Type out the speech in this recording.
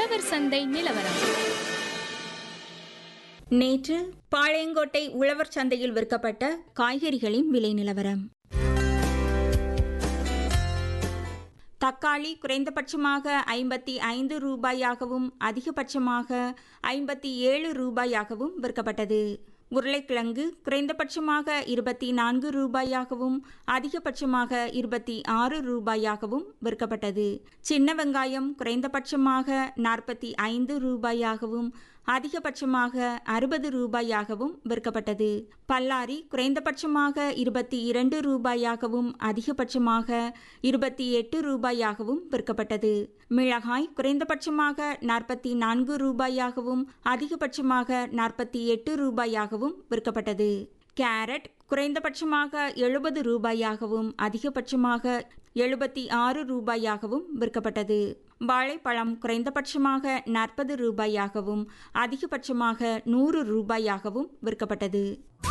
உழவர் சந்தை நிலவரம் நேற்று பாளையங்கோட்டை உழவர் சந்தையில் விற்கப்பட்ட காய்கறிகளின் விலை நிலவரம் தக்காளி குறைந்தபட்சமாக ஐம்பத்தி ஐந்து ரூபாயாகவும் அதிகபட்சமாக ஐம்பத்தி ஏழு ரூபாயாகவும் விற்கப்பட்டது உருளைக்கிழங்கு குறைந்தபட்சமாக இருபத்தி நான்கு ரூபாயாகவும் அதிகபட்சமாக இருபத்தி ஆறு ரூபாயாகவும் விற்கப்பட்டது சின்ன வெங்காயம் குறைந்தபட்சமாக நாற்பத்தி ஐந்து ரூபாயாகவும் அதிகபட்சமாக அறுபது ரூபாயாகவும் விற்கப்பட்டது பல்லாரி குறைந்தபட்சமாக இருபத்தி இரண்டு ரூபாயாகவும் அதிகபட்சமாக இருபத்தி எட்டு ரூபாயாகவும் விற்கப்பட்டது மிளகாய் குறைந்தபட்சமாக நாற்பத்தி நான்கு ரூபாயாகவும் அதிகபட்சமாக நாற்பத்தி எட்டு ரூபாயாகவும் விற்கப்பட்டது கேரட் குறைந்தபட்சமாக எழுபது ரூபாயாகவும் அதிகபட்சமாக எழுபத்தி ஆறு ரூபாயாகவும் விற்கப்பட்டது வாழைப்பழம் குறைந்தபட்சமாக நாற்பது ரூபாயாகவும் அதிகபட்சமாக நூறு ரூபாயாகவும் விற்கப்பட்டது